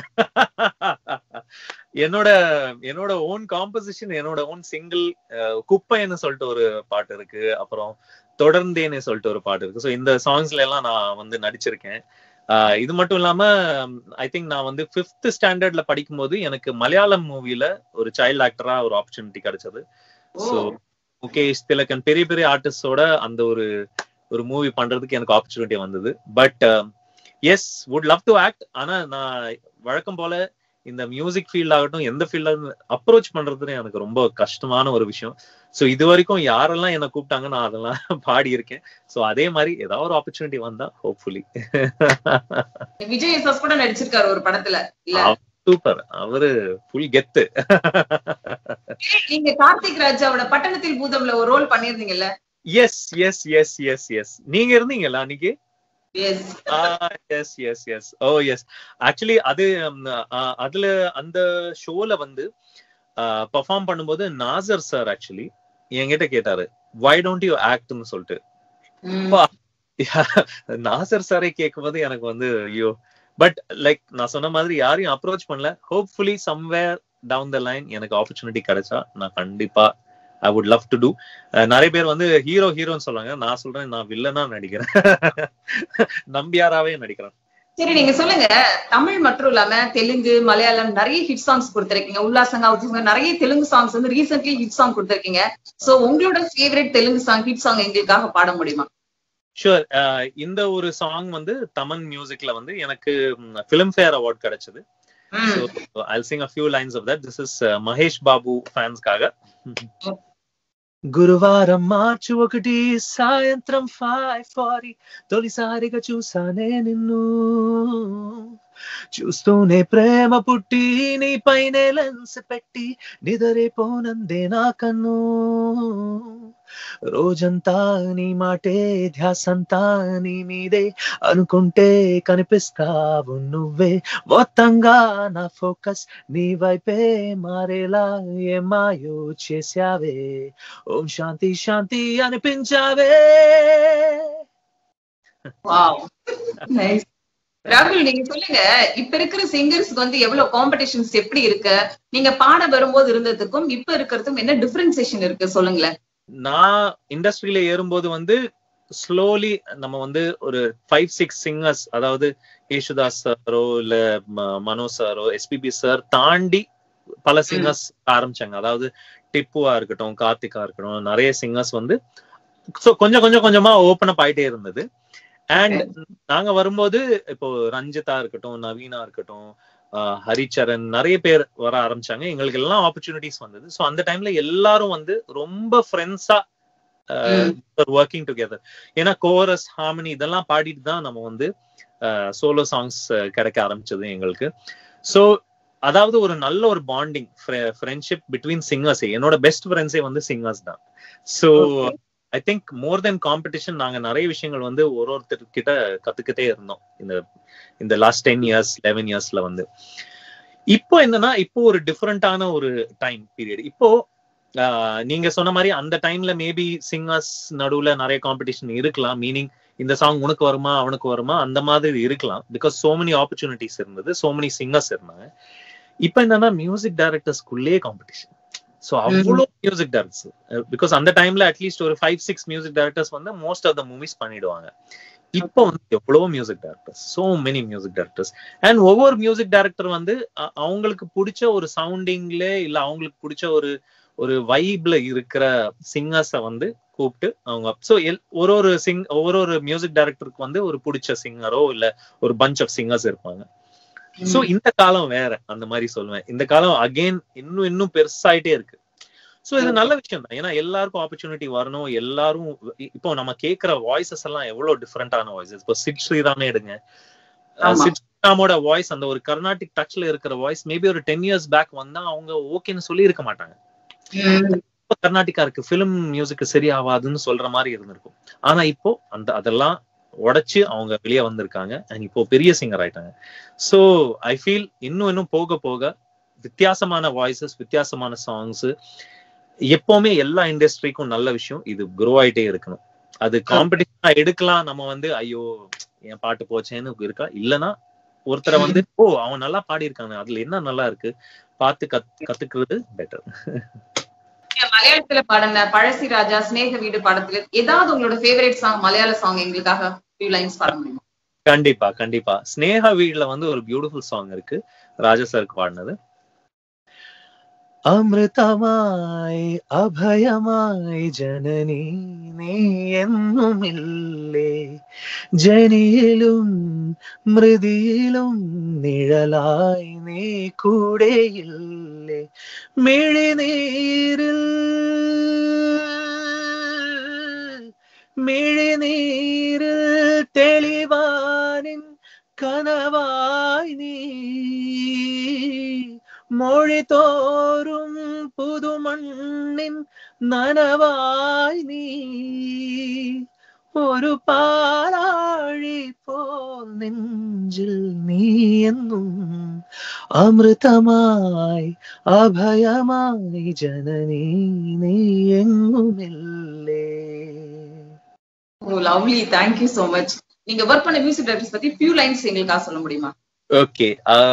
என்னோட என்னோட ஓன் காம்போசிஷன் என்னோட ஓன் சிங்கிள் குப்பைன்னு சொல்லிட்டு ஒரு பாட்டு இருக்கு அப்புறம் தொடர்ந்தேன்னு சொல்லிட்டு ஒரு பாட்டு இருக்கு ஸோ இந்த சாங்ஸ்ல எல்லாம் நான் வந்து நடிச்சிருக்கேன் ஆஹ் இது மட்டும் இல்லாம ஐ திங்க் நான் வந்து ஃபிஃப்த் ஸ்டாண்டர்ட்ல படிக்கும்போது எனக்கு மலையாளம் மூவில ஒரு சைல்ட் ஆக்டரா ஒரு ஆப்பர்ச்சுனிட்டி கிடைச்சது ஸோ முகேஷ் திலகன் பெரிய பெரிய ஆர்டிஸ்டோட அந்த ஒரு ஒரு மூவி பண்றதுக்கு எனக்கு ஆப்பர்ச்சுனிட்டி வந்தது but yes would love to act ஆனா நான் வழக்கம் போல இந்த மியூசிக் ஃபீல்ட் ஆகட்டும் எந்த ஃபீல்ட்ல அப்ரோச் பண்றது எனக்கு ரொம்ப கஷ்டமான ஒரு விஷயம் ஸோ இது வரைக்கும் யாரெல்லாம் என்ன கூப்பிட்டாங்க நான் அதெல்லாம் பாடி இருக்கேன் ஸோ அதே மாதிரி ஏதாவது ஒரு ஆப்பர்ச்சுனிட்டி வந்தா ஹோப்ஃபுல்லி விஜய் எஸ் கூட நடிச்சிருக்காரு ஒரு படத்துல இல்ல சூப்பர் அவரு ஃபுல் கெத்து நீங்க கார்த்திக் ராஜாவோட பட்டணத்தில் பூதம்ல ஒரு ரோல் பண்ணிருந்தீங்கல்ல yes yes yes yes yes நீங்க இருந்தீங்களா அன்னைக்கு yes yes yes yes oh yes actually அது ம், ஆ, அதுல அந்த ஷோல வந்து பெர்ஃபார்ம் பண்ணும்போது நாசர் சார் ஆக்சுவலி என்கிட்ட கேட்டாரு வை டோன்ட் யூ ஆக்ட்னு சொல்லிட்டு நாசர் சாரே கேட்கும்போது எனக்கு வந்து ஐயோ பட் லைக் நான் சொன்ன மாதிரி யாரையும் அப்ரோச் பண்ணல hopefully somewhere down the line எனக்கு ஆப்பர்ச்சுனிட்டி கிடைச்சா நான் கண்டிப்பா I would love to do நிறைய பேர் வந்து ஹீரோ ஹீரோன்னு சொல்றாங்க நான் சொல்றேன் நான் வில்லனா நடிக்கிறேன் நம்பியாராவே நடிக்கிறேன் சரி நீங்க சொல்லுங்க தமிழ் மட்டும் இல்லாம தெலுங்கு மலையாளம் நிறைய ஹிட் சாங்ஸ் கொடுத்திருக்கீங்க உல்லாசங்க உற்சாகங்க நிறைய தெலுங்கு சாங்ஸ் வந்து ரீசென்ட்லி ஹிட் சாங் கொடுத்திருக்கீங்க சோ உங்களோட favourite Telugu song hit song எங்களுக்காக பாட முடியுமா ஷுர் இந்த ஒரு சாங் வந்து தமன் மியூசிக்ல வந்து எனக்கு ஃபிலிம் ஃபேர் அவார்ட் கிடைச்சது ம். So I sing a few lines of that this is Mahesh Babu ఫ్యాన్స్కాగా గురువారం మార్చి ఒకటి సాయంత్రం ఫైవ్ ఫారీ తొలిసారిగా చూసానే నిన్ను చూస్తూనే ప్రేమ పుట్టి నీ పైనే లెన్స్ పెట్టి నిదరేపోనందే నా కన్ను రోజంతా నీ మాటే ధ్యాసంతా నీ మీదే అనుకుంటే కనిపిస్తావు నువ్వే మొత్తంగా నా ఫోకస్ నీ వైపే మారేలా ఏమాయో చేశావే ఓం శాంతి శాంతి అనిపించావే வாவ் நைஸ் ராகுல் நீங்க சொல்லுங்க இப்ப இருக்கிற சிங்கர்ஸ்க்கு வந்து எவ்வளவு காம்படிஷன்ஸ் எப்படி இருக்கு நீங்க பாட வரும்போது இருந்ததுக்கும் இப்ப இருக்கிறதுக்கும் என்ன டிஃபரன்சியேஷன் இருக்கு சொல்லுங்களேன் நான் இண்டஸ்ட்ரியில ஏறும்போது வந்து ஸ்லோலி நம்ம வந்து ஒரு ஃபைவ் சிக்ஸ் சிங்கர்ஸ் அதாவது யேசுதாஸ் சாரோ இல்ல ம- மனோ சாரோ எஸ்பிபி சார் தாண்டி பல சிங்கர்ஸ் ஆரம்பிச்சாங்க அதாவது டிப்புவா இருக்கட்டும் கார்த்திகா இருக்கட்டும் நிறைய சிங்கர்ஸ் வந்து so கொஞ்சம் கொஞ்சம் கொஞ்சமா ஓபன் அப் ஆயிட்டே இருந்தது அண்ட் நாங்க வரும்போது இப்போ ரஞ்சிதா இருக்கட்டும் நவீனா இருக்கட்டும் ஆஹ் ஹரிச்சரன் நிறைய பேர் வர ஆரம்பிச்சாங்க எங்களுக்கு எல்லாம் ஆப்பர்ச்சுனிட்டிஸ் வந்தது ஸோ அந்த டைம்ல எல்லாரும் வந்து ரொம்ப ஃப்ரெண்ட்ஸா ஒர்க்கிங் டுகெதர் ஏன்னா கோரஸ் ஹார்மனி இதெல்லாம் பாடிட்டு தான் நம்ம வந்து சோலோ சாங்ஸ் கிடைக்க ஆரம்பிச்சது எங்களுக்கு ஸோ அதாவது ஒரு நல்ல ஒரு பாண்டிங் ஃப்ரெண்ட்ஷிப் பிட்வீன் சிங்கர்ஸ் என்னோட பெஸ்ட் ஃப்ரெண்ட்ஸே வந்து சிங்கர்ஸ் தான் so I think more then competition நாங்க நிறைய விஷயங்கள் வந்து ஒரு ஒருத்தர் கிட்ட கத்துக்கிட்டே இருந்தோம் இந்த இந்த லாஸ்ட் டென் இயர்ஸ் லெவன் இயர்ஸ்ல வந்து இப்போ என்னன்னா இப்போ ஒரு டிஃப்ரெண்டான ஒரு டைம் பீரியட் இப்போ நீங்க சொன்ன மாதிரி அந்த டைம்ல மேபி சிங்கர்ஸ் நடுவுல நிறைய காம்படிஷன் இருக்கலாம் மீனிங் இந்த சாங் உனக்கு வருமா அவனுக்கு வருமா அந்த மாதிரி இருக்கலாம் பிகாஸ் சோ மெனி ஆப்பர்ச்சுனிட்டிஸ் இருந்தது சோ மெனி சிங்கர்ஸ் இருந்தாங்க இப்ப என்னன்னா மியூசிக் டைரக்டர்ஸ்குள்ளே காம்படிஷன் ஸோ அவ்வளோ மியூசிக் டைரக்டர்ஸ் பிகாஸ் அந்த டைம்ல அட்லீஸ்ட் ஒரு ஃபைவ் சிக்ஸ் மியூசிக் டைரக்டர்ஸ் வந்து மோஸ்ட் ஆஃப் த மூவிஸ் பண்ணிடுவாங்க இப்போ வந்து எவ்வளவோ music directors so many music directors and ஒவ்வொரு மியூசிக் டைரக்டர் வந்து அவங்களுக்கு பிடிச்ச ஒரு சவுண்டிங்ல இல்ல அவங்களுக்கு பிடிச்ச ஒரு ஒரு வைப்ல இருக்கிற சிங்கர்ஸை வந்து கூப்பிட்டு அவங்க ஸோ எல் ஒரு ஒரு சிங் ஒரு ஒரு மியூசிக் டைரக்டருக்கு வந்து ஒரு பிடிச்ச சிங்கரோ இல்ல ஒரு பஞ்ச் ஆஃப் சிங்கர்ஸ் இருப்பாங்க சோ இந்த காலம் வேற அந்த மாதிரி சொல்லுவேன் இந்த காலம் அகைன் இன்னும் இன்னும் பெருசாயிட்டே இருக்கு சோ இது நல்ல விஷயம் தான் ஏன்னா எல்லாருக்கும் ஆப்பர்ச்சுனிட்டி வரணும் எல்லாரும் இப்போ நம்ம கேட்கிற வாய்ஸஸ் எல்லாம் எவ்வளவு டிஃப்ரெண்டான வாய்ஸஸ் இப்போ சிட் ஸ்ரீராமே எடுங்க சிட் ஸ்ரீராமோட வாய்ஸ் அந்த ஒரு கர்நாடிக் டச்ல இருக்கிற வாய்ஸ் மேபி ஒரு டென் இயர்ஸ் பேக் வந்தா அவங்க ஓகேன்னு சொல்லி இருக்க மாட்டாங்க கர்நாடிகா இருக்கு பிலிம் மியூசிக் சரி ஆகாதுன்னு சொல்ற மாதிரி இருந்திருக்கும் ஆனா இப்போ அந்த அதெல்லாம் உடைச்சு அவங்க வெளியே வந்திருக்காங்க அண்ட் இப்போ பெரிய சிங்கர் ஆயிட்டாங்க ஸோ ஐ ஃபீல் இன்னும் இன்னும் போக போக வித்தியாசமான வாய்ஸஸ் வித்தியாசமான சாங்ஸ் எப்பவுமே எல்லா இண்டஸ்ட்ரிக்கும் நல்ல விஷயம் இது குரோ ஆயிட்டே இருக்கணும் அது காம்படிஷனா எடுக்கலாம் நம்ம வந்து ஐயோ என் பாட்டு போச்சேன்னு இருக்கா இல்லைன்னா ஒருத்தரை வந்து ஓ அவன் நல்லா பாடி இருக்காங்க அதுல என்ன நல்லா இருக்கு பார்த்து கத் கத்துக்கிறது பெட்டர் மலையாளத்துல பாடின பழசி ராஜா ஸ்னேக வீடு படத்துல ஏதாவது உங்களோட ஃபேவரட் சாங் மலையாள சாங் எங்களுக்காக ஃபியூ லைன்ஸ் பாட முடியுமா கண்டிப்பா கண்டிப்பா ஸ்னேகா வீட்ல வந்து ஒரு பியூட்டிஃபுல் சாங் இருக்கு ராஜா சாருக்கு பாடினது അമൃതമായി അഭയമായി ജനനി നീ എന്നുമില്ലേ ജനിയിലും മൃതിയിലും നിഴലായി നീ കൂടെയില്ലേ മിഴിനീരിൽ മിഴിനീരിൽ തെളിവാനിൻ കനവായി നീ மொழி தோறும் புது மண்ணின் நனவாய் நீ ஒரு பாலாழி போல் நெஞ்சில் நீ என்னும் அமிர்தமாய் அபயமாய் ஜனனி நீ எங்குமில்லே oh lovely thank you so much நீங்க ஒர்க் பண்ண மியூசிக் டைரக்டர்ஸ் பத்தி ஃபியூ லைன்ஸ் எங்களுக்காக சொல்ல முடியுமா ஓகே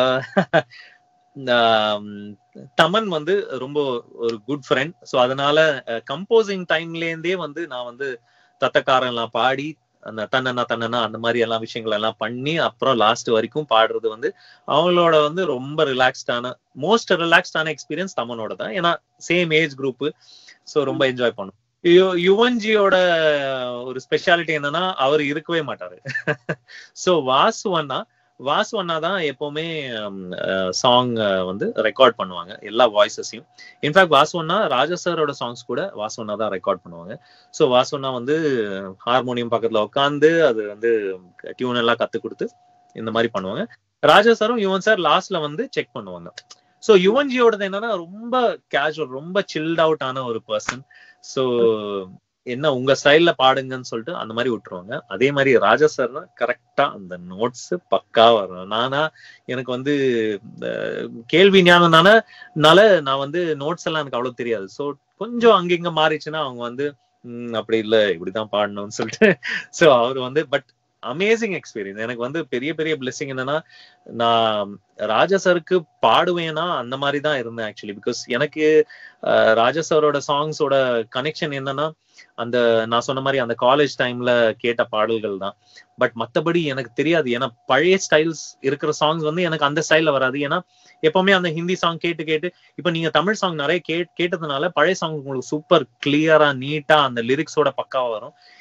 தமன் வந்து ரொம்ப ஒரு குட் ஃப்ரெண்ட் ஸோ அதனால கம்போசிங் டைம்ல இருந்தே வந்து நான் வந்து தத்தக்காரன் எல்லாம் பாடி அந்த தன்னனா தன்னனா அந்த மாதிரி எல்லாம் விஷயங்கள் எல்லாம் பண்ணி அப்புறம் லாஸ்ட் வரைக்கும் பாடுறது வந்து அவங்களோட வந்து ரொம்ப ரிலாக்ஸ்டான மோஸ்ட் ரிலாக்ஸ்டான எக்ஸ்பீரியன்ஸ் தமனோட தான் ஏன்னா சேம் ஏஜ் குரூப் ஸோ ரொம்ப என்ஜாய் பண்ணும் யுவன்ஜியோட ஒரு ஸ்பெஷாலிட்டி என்னன்னா அவர் இருக்கவே மாட்டாரு ஸோ வாசுவன்னா வாசு அண்ணா தான் எப்பவுமே சாங் வந்து ரெக்கார்ட் பண்ணுவாங்க எல்லா வாய்ஸஸையும் இன்ஃபேக்ட் வாசு அண்ணா ராஜா சாரோட சாங்ஸ் கூட வாசு அண்ணா தான் ரெக்கார்ட் பண்ணுவாங்க ஸோ வாசு அண்ணா வந்து ஹார்மோனியம் பக்கத்துல உட்காந்து அது வந்து டியூன் எல்லாம் கத்து கொடுத்து இந்த மாதிரி பண்ணுவாங்க ராஜா சாரும் யுவன் சார் லாஸ்ட்ல வந்து செக் பண்ணுவாங்க ஸோ யுவன்ஜியோடது என்னன்னா ரொம்ப கேஷுவல் ரொம்ப சில்ட் அவுட் ஆன ஒரு பர்சன் ஸோ என்ன உங்க ஸ்டைல்ல பாடுங்கன்னு சொல்லிட்டு அந்த மாதிரி விட்டுருவாங்க அதே மாதிரி ராஜா சார் தான் கரெக்டா அந்த நோட்ஸ் பக்கா வரும் நானா எனக்கு வந்து கேள்வி ஞானம்னால நான் வந்து நோட்ஸ் எல்லாம் எனக்கு அவ்வளவு தெரியாது ஸோ கொஞ்சம் அங்கிங்க மாறிச்சுன்னா அவங்க வந்து உம் அப்படி இல்ல இப்படிதான் பாடணும்னு சொல்லிட்டு ஸோ அவர் வந்து பட் அமேசிங் எக்ஸ்பீரியன்ஸ் எனக்கு வந்து பெரிய பெரிய பிளெஸிங் என்னன்னா நான் ராஜா சாருக்கு பாடுவேனா அந்த மாதிரி தான் இருந்தேன் ஆக்சுவலி பிகாஸ் எனக்கு ராஜா சாரோட சாங்ஸோட கனெக்ஷன் என்னன்னா அந்த நான் சொன்ன மாதிரி அந்த காலேஜ் டைம்ல கேட்ட பாடல்கள் தான் பட் மத்தபடி எனக்கு தெரியாது ஏன்னா பழைய ஸ்டைல்ஸ் இருக்கிற சாங்ஸ் வந்து எனக்கு அந்த ஸ்டைல்ல வராது ஏன்னா எப்பவுமே அந்த ஹிந்தி சாங் கேட்டு கேட்டு இப்ப நீங்க தமிழ் சாங் நிறைய கே கேட்டதுனால பழைய சாங் உங்களுக்கு சூப்பர் கிளியரா நீட்டா அந்த லிரிக்ஸோட பக்காவா வரும்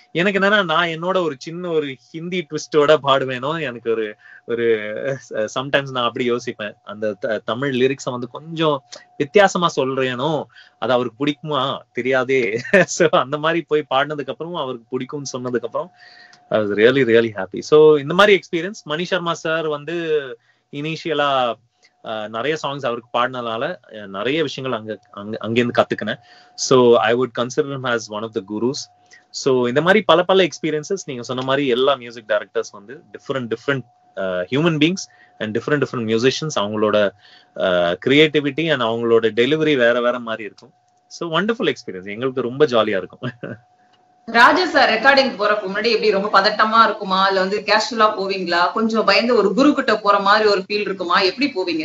எனக்கு என்னன்னா நான் என்னோட ஒரு சின்ன ஒரு ஹிந்தி ட்விஸ்டோட பாடுவேனோ எனக்கு ஒரு ஒரு சம்டைம்ஸ் நான் அப்படி யோசிப்பேன் அந்த த- தமிழ் லிரிக்ஸை வந்து கொஞ்சம் வித்தியாசமா சொல்றேனோ அது அவருக்கு பிடிக்குமா தெரியாதே சோ அந்த மாதிரி போய் பாடினதுக்கு அப்புறம் அவருக்கு பிடிக்கும்னு சொன்னதுக்கு அப்புறம் I was really really happy so இந்த மாதிரி எக்ஸ்பீரியன்ஸ் மணி சர்மா சார் வந்து இனிஷியலா நிறைய சாங்ஸ் அவருக்கு பாடினதால அஹ், நிறைய விஷயங்கள் அங்க அங்க அங்கேருந்து கத்துக்கினேன் so I would consider has one of the gurus so இந்த மாதிரி பல பல எக்ஸ்பீரியன்சஸ் நீங்க சொன்ன மாதிரி எல்லா மியூசிக் டைரக்டர்ஸ் வந்து different different human beings and different different musicians அவங்களோட கிரியேட்டிவிட்டி அண்ட் அவங்களோட டெலிவரி வேற வேற மாதிரி இருக்கும் ஸோ வண்டர்ஃபுல் எக்ஸ்பீரியன்ஸ் எங்களுக்கு ரொம்ப ஜாலியா இருக்கும் ராஜா சார் ரெக்கார்டிங் போறதுக்கு முன்னாடி எப்படி ரொம்ப பதட்டமா இருக்குமா இல்ல வந்து கேஷுவலா போவீங்களா கொஞ்சம் பயந்து ஒரு குரு கிட்ட போற மாதிரி ஒரு ஃபீல் இருக்குமா எப்படி போவீங்க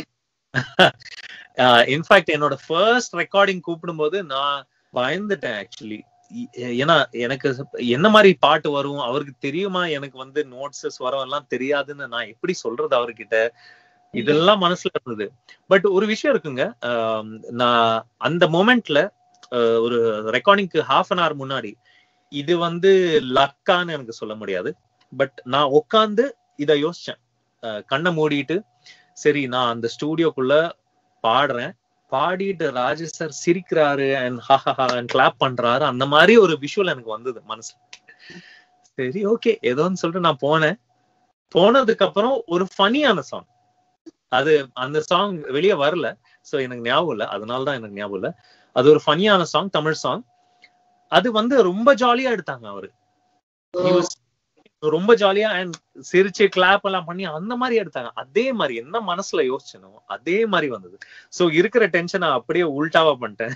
இன்ஃபேக்ட் என்னோட ஃபர்ஸ்ட் ரெக்கார்டிங் கூப்பிடும்போது நான் பயந்துட்டேன் ஆக்சுவலி ஏன்னா எனக்கு என்ன மாதிரி பாட்டு வரும் அவருக்கு தெரியுமா எனக்கு வந்து நோட்ஸ் ஸ்வரம் எல்லாம் தெரியாதுன்னு நான் எப்படி சொல்றது அவர்கிட்ட இதெல்லாம் மனசுல இருந்தது பட் ஒரு விஷயம் இருக்குங்க ஆம், நான் அந்த மொமெண்ட்ல ஒரு ரெக்கார்டிங்க்கு ஹாஃப் அன் ஹவர் முன்னாடி இது வந்து லக்கான்னு எனக்கு சொல்ல முடியாது பட் நான் உட்காந்து இத யோசிச்சேன் அஹ், கண்ணை மூடிட்டு சரி நான் அந்த ஸ்டூடியோக்குள்ள பாடுறேன் பாடிட்டு ராஜேஷ் சார் சிரிக்கிறாரு அண்ட் ஹஹஹா கிளாப் பண்றாரு அந்த மாதிரி ஒரு விஷுவல் எனக்கு வந்தது மனசுல சரி ஓகே ஏதோன்னு சொல்லிட்டு நான் போனேன் போனதுக்கு அப்புறம் ஒரு ஃபனியான சாங் அது அந்த சாங் வெளியே வரல சோ எனக்கு ஞாபகம் இல்ல அதனால தான் எனக்கு ஞாபகம் இல்ல அது ஒரு ஃபனியான சாங் தமிழ் சாங் அது வந்து ரொம்ப ஜாலியா எடுத்தாங்க அவரு He was ரொம்ப ஜாலியா அண்ட் சிரிச்சு கிளாப் எல்லாம் பண்ணி அந்த மாதிரி எடுத்தாங்க அதே மாதிரி என்ன மனசுல யோசிச்சனோ அதே மாதிரி வந்தது சோ இருக்கிற டென்ஷனை அப்படியே உல்டாவா பண்ணிட்டேன்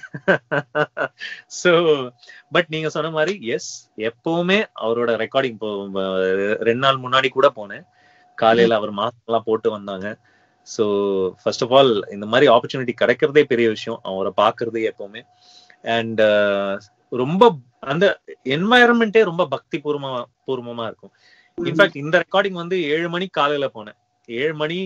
சோ பட் நீங்க சொன்ன மாதிரி எஸ் எப்பவுமே அவரோட ரெக்கார்டிங் ரெண்டு நாள் முன்னாடி கூட போனேன் காலையில அவர் மாஸ்க் எல்லாம் போட்டு வந்தாங்க சோ ஃபர்ஸ்ட் ஆஃப் ஆல் இந்த மாதிரி ஆப்பர்ச்சுனிட்டி கிடைக்கிறதே பெரிய விஷயம் அவரை பாக்குறது எப்பவுமே அண்ட் ரொம்ப அந்த என்வாயரன்மெண்டே ரொம்ப பக்தி பூர்வமா பூர்வமா இருக்கும் இன்ஃபேக்ட் இந்த ரெக்கார்டிங் வந்து ஏழு மணி காலையில போனேன் ஏழு மணி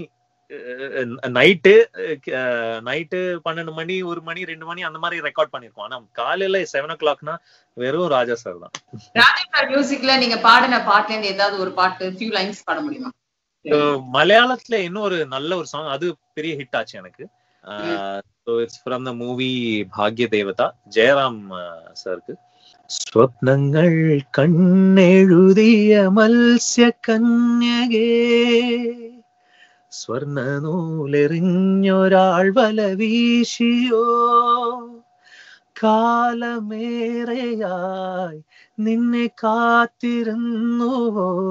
நைட்டு நைட்டு பன்னெண்டு மணி ஒரு மணி ரெண்டு மணி அந்த மாதிரி ரெக்கார்ட் பண்ணிருக்கோம் ஆனா காலையில செவன் ஓ கிளாக்னா வெறும் ராஜா சார் தான் ராஜா சார் மியூசிக்ல நீங்க பாடின பாட்டுல இருந்து ஏதாவது ஒரு பாட்டு ஃபியூ லைன்ஸ் பாட முடியுமா So, மலையாளத்துல இன்னும் ஒரு நல்ல ஒரு சாங் அது பெரிய ஹிட் ஆச்சு எனக்கு இட்ஸ் ஃப்ரம் த மூவி பாக்ய தேவதா ஜெயராம் சாருக்கு സ്വപ്നങ്ങൾ കണ്ണെഴുതിയ മത്സ്യ കന്യകേ സ്വർണ്ണ നൂലെറിഞ്ഞൊരാൾ വല വീശിയോ കാലമേറെയായി നിന്നെ കാത്തിരുന്നുവോ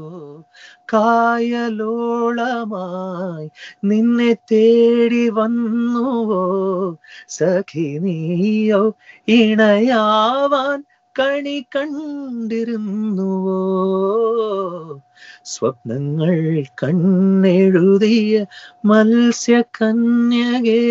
കായലോളമായി നിന്നെ തേടി വന്നുവോ സഖി നീയോ ഇണയാവാൻ കണി കണ്ടിരുന്നുവോ സ്വപ്നങ്ങൾ കണ്ണെഴുതിയ മത്സ്യകന്യകേ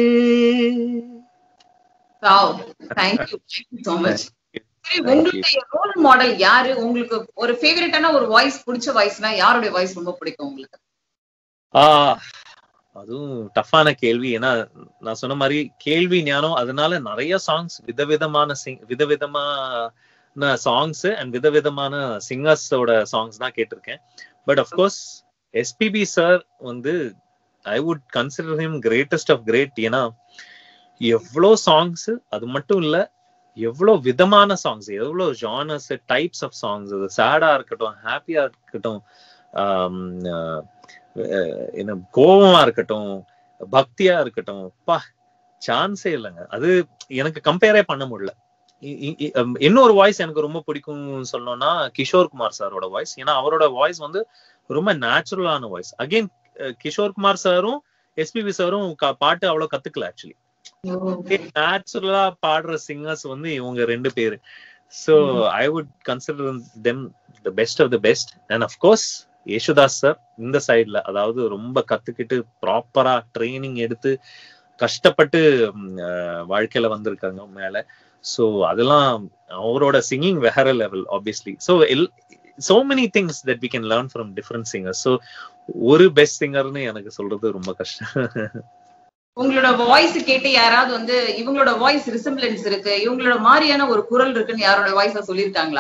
wow thank you so much சரி உங்களுடைய ரோல் மாடல் யாரு உங்களுக்கு ஒரு ஃபேவரட்டான ஒரு வாய்ஸ் பிடிச்ச வாய்ஸ்னா யாருடைய வாய்ஸ் ரொம்ப பிடிக்கும் உங்களுக்கு ஆ அதுவும் டஃப்பான கேள்வி ஏன்னா நான் சொன்ன மாதிரி கேள்வி ஞானம் அதனால நிறைய சாங்ஸ் விதவிதமான சிங் விதவிதமான சாங்ஸ் அண்ட் விதவிதமான சிங்கர்ஸோட சாங்ஸ் தான் கேட்டிருக்கேன் பட் அஃப்கோர்ஸ் எஸ்பிபி சார் வந்து I would consider him greatest of great ஏன்னா எவ்வளோ சாங்ஸ் அது மட்டும் இல்ல எவ்வளோ விதமான சாங்ஸ் எவ்வளோ ஜானர்ஸ் டைப்ஸ் ஆஃப் சாங்ஸ் அது சேடா இருக்கட்டும் ஹாப்பியா இருக்கட்டும் ஆம், அஹ், அஹ், என்ன கோபமா இருக்கட்டும் பக்தியா இருக்கட்டும் பா சான்ஸே இல்லைங்க அது எனக்கு கம்பேரே பண்ண முடியல இ- இ- இ- அம், இன்னொரு வாய்ஸ் எனக்கு ரொம்ப பிடிக்கும் சொல்லணும்னா கிஷோர் குமார் சாரோட வாய்ஸ் ஏன்னா அவரோட வாய்ஸ் வந்து ரொம்ப நேச்சுரலான வாய்ஸ் அகைன் கிஷோர் குமார் சாரும் எஸ்பிபி சாரும் பாட்டு அவ்வளவு கத்துக்கல ஆக்சுவலி நேச்சுரலா பாடுற சிங்கர்ஸ் வந்து இவங்க ரெண்டு பேரு so I would consider them the best of the best and of course Yesudas sir இந்த சைட்ல அதாவது ரொம்ப கத்துக்கிட்டு ப்ராப்பரா ட்ரைனிங் எடுத்து கஷ்டப்பட்டு ம், அஹ், வாழ்க்கையில வந்திருக்காங்க மேல சோ அதெல்லாம் அவரோட சிங்கிங் வேற level obviously so L so many things that we can learn from different singers so ஒரு பெஸ்ட் சிங்கர்னு எனக்கு சொல்றது ரொம்ப கஷ்டம் உங்களோட வாய்ஸ் கேட்டு யாராவது வந்து இவங்களோட வாய்ஸ் ரிசம்பிளன்ஸ் இருக்கு இவங்களோட மாதிரியான ஒரு குரல் இருக்குன்னு யாரோட வாய்ஸா சொல்லியிருக்காங்களா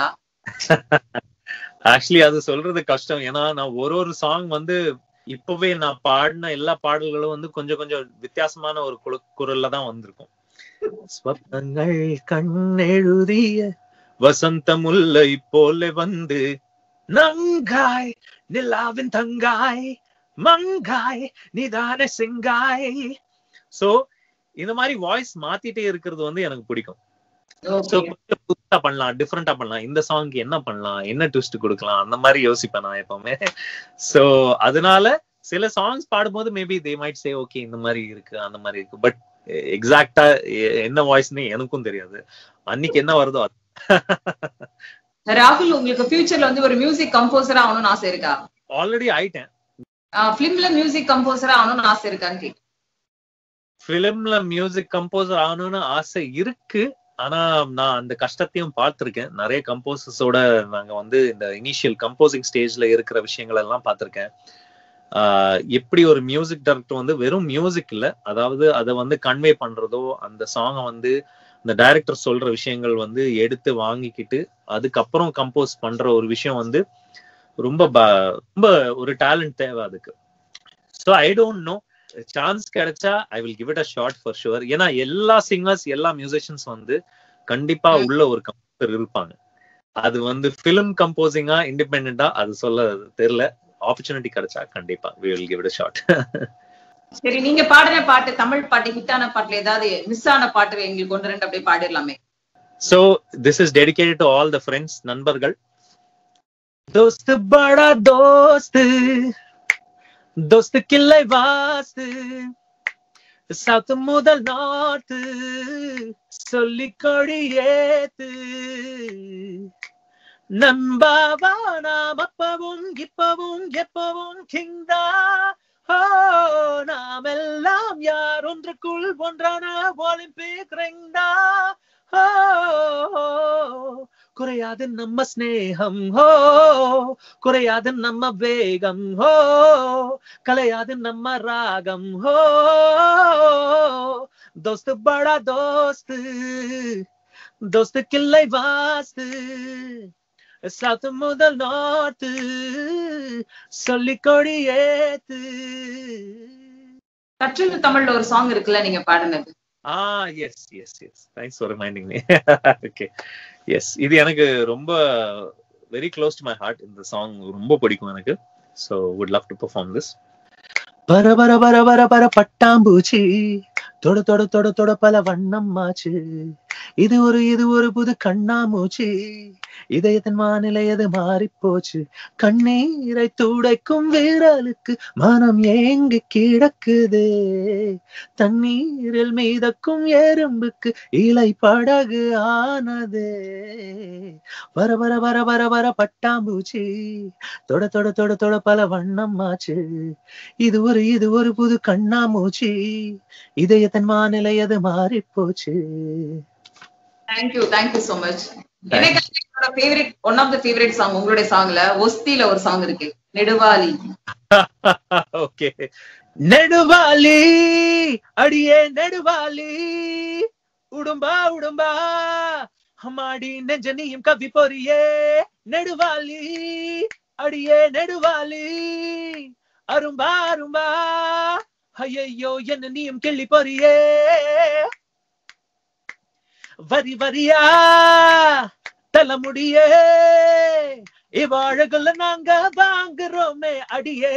ஆக்சுவலி அது சொல்றது கஷ்டம் ஏன்னா நான் ஒரு ஒரு சாங் வந்து இப்பவே நான் பாடின எல்லா பாடல்களும் வந்து கொஞ்சம் கொஞ்சம் வித்தியாசமான ஒரு குழு குரல்ல தான் வந்திருக்கும் ஸ்வப்னங்கள் கண்ணெழுதிய வசந்த முல்லை போல வந்து நங்காய் நிலாவின் தங்காய் மங்காய் நிதான செங்காய் சோ இந்த மாதிரி வாய்ஸ் மாத்திட்டே இருக்கிறது வந்து எனக்கு பிடிக்கும் சோ Okay. கொஞ்சம் புதுசா பண்ணலாம் டிஃப்ரெண்டா பண்ணலாம் இந்த சாங்க்கு என்ன பண்ணலாம் என்ன ட்விஸ்ட் கொடுக்கலாம் அந்த மாதிரி யோசிப்பேன் நான் எப்பவுமே சோ அதனால சில சாங்ஸ் பாடும்போது maybe they might say okay இந்த மாதிரி இருக்கு அந்த மாதிரி இருக்கு பட் எக்ஸாக்டா என்ன வாய்ஸ்னு எனக்கும் தெரியாது அன்னைக்கு என்ன வருதோ அது ராகுல் உங்களுக்கு ஃபியூச்சர்ல வந்து ஒரு மியூசிக் கம்போசரா ஆகணும்னு ஆசை இருக்கா ஆல்ரெடி ஆயிட்டேன் பிலிம்ல மியூசிக் கம்போசரா ஆகணும்னு ஆசை இருக்கான்னு கேக்குறேன். பிலிம்ல மியூசிக் கம்போசர் ஆகணும்னு ஆசை இருக்கு ஆனா நான் அந்த கஷ்டத்தையும் பார்த்திருக்கேன் நிறைய கம்போசர்ஸோட நாங்க வந்து இந்த இனிஷியல் கம்போசிங் ஸ்டேஜ்ல இருக்கிற விஷயங்கள் எல்லாம் பார்த்திருக்கேன் ஆஹ் எப்படி ஒரு மியூசிக் டைரக்டர் வந்து வெறும் மியூசிக் இல்ல அதாவது அதை வந்து கன்வே பண்றதோ அந்த சாங்கை வந்து அந்த டைரக்டர் சொல்ற விஷயங்கள் வந்து எடுத்து வாங்கிக்கிட்டு அதுக்கப்புறம் கம்போஸ் பண்ற ஒரு விஷயம் வந்து ரொம்ப ப- ரொம்ப ஒரு டேலண்ட் தேவை அதுக்கு so I don't know chance கிடைச்சா I will give it a shot for sure ஏன்னா எல்லா சிங்கர்ஸ் எல்லா மியூசிஷியன்ஸ் வந்து கண்டிப்பா ம். உள்ள ஒரு கம்போசர் இருப்பாங்க அது வந்து ஃபிலிம் கம்போசிங்கா இண்டிபெண்டா அது சொல்ல தெரியல ஆப்பர்ச்சுனிட்டி கிடைச்சா கண்டிப்பா we will give it shot சரி நீங்க பாடின பாட்டு தமிழ் பாட்டு ஹிட்டான பாட்டுல ஏதாவது மிஸ் ஆன பாட்டு எங்களுக்கு ஒன்று ரெண்டு அப்படியே பாடிடலாமே so this is dedicated to all the friends நண்பர்கள் दोस्त बड़ा दोस्त दोस्त கிள்ளை வாஸ்து சவுத் முதல் நார்த்து சொல்லி கொடியேத்து நம்பாவா நாம் அப்பவும் இப்பவும் எப்பவும் கிங்தா ஓ நாம் எல்லாம் யார் ஒன்றுக்குள் ஒன்றான ஒலிம்பிக் ரெங்கா ஓ குறையாது நம்ம ஸ்நேகம் ஹோ குறையாது நம்ம வேகம் ஹோ கலையாது நம்ம ராகம் ஹோ தோஸ்து படா தோஸ்து தோஸ்து கிள்ளை வாஸ்து சவுத் முதல் நார்த்து சொல்லி கொடி ஏத்து கற்றது தமிழ்ல ஒரு சாங் இருக்குல்ல நீங்க பாடினது ஆ yes yes yes thanks for reminding me okay yes இது எனக்கு ரொம்ப very close to my heart இந்த சாங் ரொம்ப பிடிக்கும் எனக்கு so would love to perform this பர பர பர பர பர பட்டாம்பூச்சி தொட தொட தொட தொட பல வண்ணம் ஆச்சு இது ஒரு இது ஒரு புது கண்ணாமூச்சி இதயத்தின் வானிலை அது மாறி போச்சு கண்ணீரை துடைக்கும் வீரலுக்கு மனம் ஏங்கி கிடக்குதே தண்ணீரில் மீதக்கும் எறும்புக்கு இலை படகு ஆனதே வர வர வர வர வர பட்டாம்பூச்சி தொட தொட தொட தொட பல வண்ணம் ஆச்சு இது ஒரு இது ஒரு புது கண்ணாமூச்சி இதயத்தின் வானிலை அது மாறி போச்சு தேங்க்யூ தேங்க்யூ சோ மச் எனக்கு என்னோட favourite one of the favourite song உங்களுடைய சாங்ல ஒஸ்தில ஒரு சாங் இருக்கு நெடுவாலி ஓகே நெடுவாலி அடியே நெடுவாலி உடும்பா உடும்பா அம்மாடி நெஞ்ச நீயும் கவி பொறியே நெடுவாலி அடியே நெடுவாலி அரும்பா அரும்பா ஐயையோ என்ன நீயும் கிள்ளி பொறியே வரி வரியா தலைமுடியே இவாழகுல நாங்க வாங்குறோமே அடியே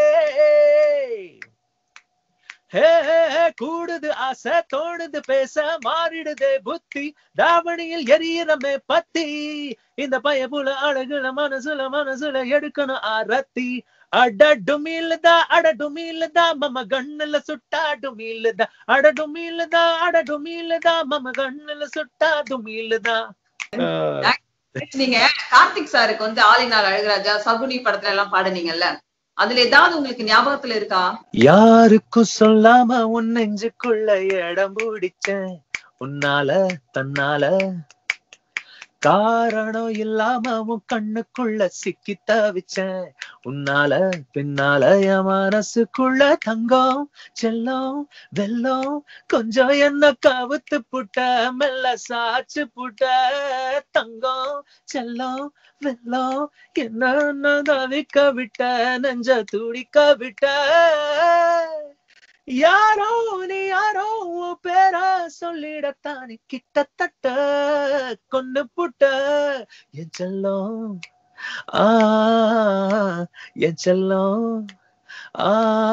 ஹே கூடுது ஆசை தோணுது பேச மாறிடுதே புத்தி தாவணியில் எரியறமே பத்தி இந்த பயபுல அழகுல மனசுல மனசுல எடுக்கணும் ஆரத்தி அடடுமில்தா அடடுமில்தா மம கண்ணுல சுட்டாடுமில்தா அடடுமில்தா அடடுமில்தா மம கண்ணுல சுட்டாடுமில்தா நீங்க கார்த்திக் சாருக்கு வந்து ஆலினார் அழகுராஜா சகுனி படத்துல எல்லாம் பாடுனீங்கல்ல அதுல ஏதாவது உங்களுக்கு ஞாபகத்துல இருக்கா யாருக்கும் சொல்லாம உன் நெஞ்சுக்குள்ள இடம் பிடிச்சேன் உன்னால தன்னால காரணம் இல்லாம உன் கண்ணுக்குள்ள சிக்கி தவிச்சேன் உன்னால பின்னால என் மனசுக்குள்ள தங்கம் செல்லம் வெல்லம் கொஞ்சம் என்ன கவுத்து புட்ட மெல்ல சாச்சு புட்ட தங்கம் செல்லம் வெல்லம் என்ன தவிக்க விட்ட நெஞ்ச துடிக்க விட்ட யாரோ நீ யாரோ உன் பேர சொல்லிடத்தானே கிட்டத்தட்ட கொண்டு புட்ட என் செல்லம் ஆ என் செல்லம் ஆ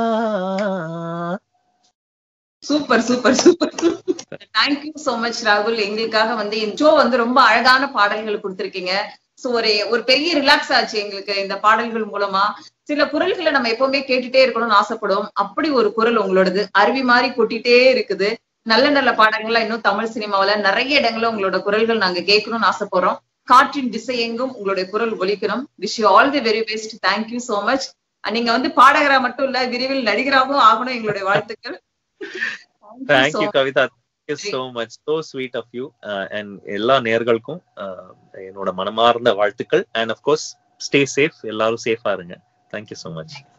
super super super thank you so much ராகுல் எங்களுக்காக வந்து இந்த ஷோ வந்து ரொம்ப அழகான பாடல்கள் கொடுத்திருக்கீங்க சோ ஒரு ஒரு பெரிய ரிலாக்ஸ் ஆச்சு எங்களுக்கு இந்த பாடல்கள் மூலமா சில குரல்களை நம்ம எப்பவுமே கேட்டுட்டே இருக்கணும்னு ஆசைப்படுவோம் அப்படி ஒரு குரல் உங்களோடது அருவி மாதிரி கொட்டிட்டே இருக்குது நல்ல நல்ல பாடல்கள்லாம் இன்னும் தமிழ் சினிமாவுல நிறைய இடங்கள்ல உங்களோட குரல்கள் நாங்க கேட்கணும்னு ஆசைப்படுறோம் காற்றின் திசை எங்கும் உங்களுடைய குரல் ஒலிக்கணும் wish you all the very best thank you so much நீங்க வந்து பாடகரா மட்டும் இல்ல விரைவில் நடிகராகவும் ஆகணும் எங்களுடைய வாழ்த்துக்கள் Thank you so thank you Kavitha thank you so much so sweet of you and எல்லா நேர்களுக்கும் என்னோட மனமார்ந்த வாழ்த்துக்கள் அண்ட் அஃப்கோர்ஸ் ஸ்டே சேஃப் எல்லாரும் சேஃபா இருங்க தேங்க்யூ சோ மச்